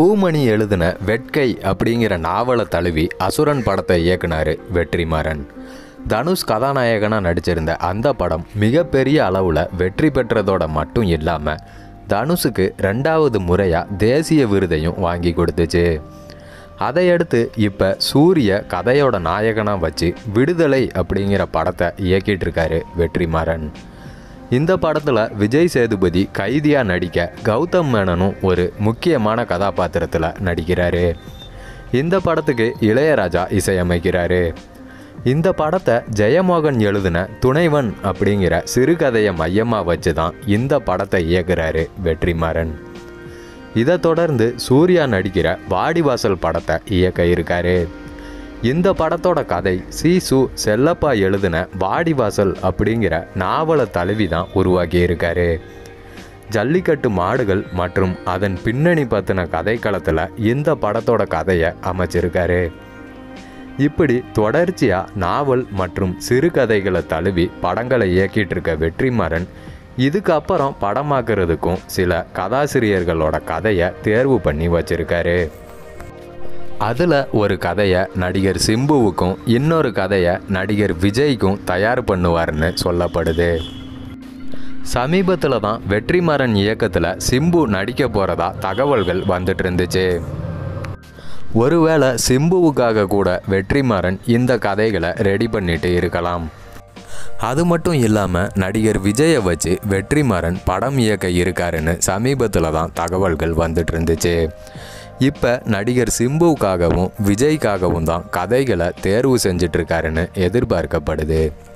பூமணி எழுதின வெட்கை அப்படிங்கிற நாவலை தழுவி அசுரன் படத்தை இயக்குனார் வெற்றிமாறன் தனுஷ் கதாநாயகனாக நடிச்சிருந்த அந்த படம் மிகப்பெரிய அளவில் வெற்றி பெற்றதோட மட்டும் இல்லாமல் தனுஷுக்கு ரெண்டாவது முறையாக தேசிய விருதையும் வாங்கி கொடுத்துச்சு அதையடுத்து இப்போ சூரிய கதையோட நாயகனாக வச்சு விடுதலை அப்படிங்கிற படத்தை இயக்கிட்டு இருக்காரு வெற்றிமாறன் இந்த படத்தில் விஜய் சேதுபதி கைதியாக நடிக்க கௌதம் மேனனும் ஒரு முக்கியமான கதாபாத்திரத்தில் நடிக்கிறாரு இந்த படத்துக்கு இளையராஜா இசையமைக்கிறாரு இந்த படத்தை ஜெயமோகன் எழுதின துணைவன் அப்படிங்கிற சிறுகதையை மையமாக வச்சு தான் இந்த படத்தை இயக்குறாரு வெற்றிமாறன் இதை தொடர்ந்து சூர்யா நடிக்கிற வாடிவாசல் படத்தை இயக்க இருக்காரு இந்த படத்தோட கதை சீசு செல்லப்பா எழுதின வாடிவாசல் அப்படிங்கிற நாவலை தழுவி தான் உருவாக்கி இருக்காரு ஜல்லிக்கட்டு மாடுகள் மற்றும் அதன் பின்னணி பற்றின கதைக்களத்தில் இந்த படத்தோட கதையை அமைச்சிருக்காரு இப்படி தொடர்ச்சியாக நாவல் மற்றும் சிறுகதைகளை தழுவி படங்களை இயக்கிட்டு இருக்க வெற்றிமாறன் இதுக்கப்புறம் படமாக்குறதுக்கும் சில கதாசிரியர்களோட கதையை தேர்வு பண்ணி வச்சிருக்காரு அதில் ஒரு கதையை நடிகர் சிம்புவுக்கும் இன்னொரு கதையை நடிகர் விஜய்க்கும் தயார் பண்ணுவார்னு சொல்லப்படுது சமீபத்தில் தான் வெற்றிமாறன் இயக்கத்தில் சிம்பு நடிக்க போகிறதா தகவல்கள் வந்துட்டு இருந்துச்சு ஒருவேளை சிம்புவுக்காக கூட வெற்றிமாறன் இந்த கதைகளை ரெடி பண்ணிட்டு இருக்கலாம் அது மட்டும் இல்லாமல் நடிகர் விஜயை வச்சு வெற்றிமாறன் படம் இயக்க இருக்காருன்னு சமீபத்தில் தான் தகவல்கள் வந்துட்டு இருந்துச்சு இப்போ நடிகர் சிம்புவுக்காகவும் விஜய்க்காகவும் தான் கதைகளை தேர்வு செஞ்சிட்ருக்காருன்னு எதிர்பார்க்கப்படுது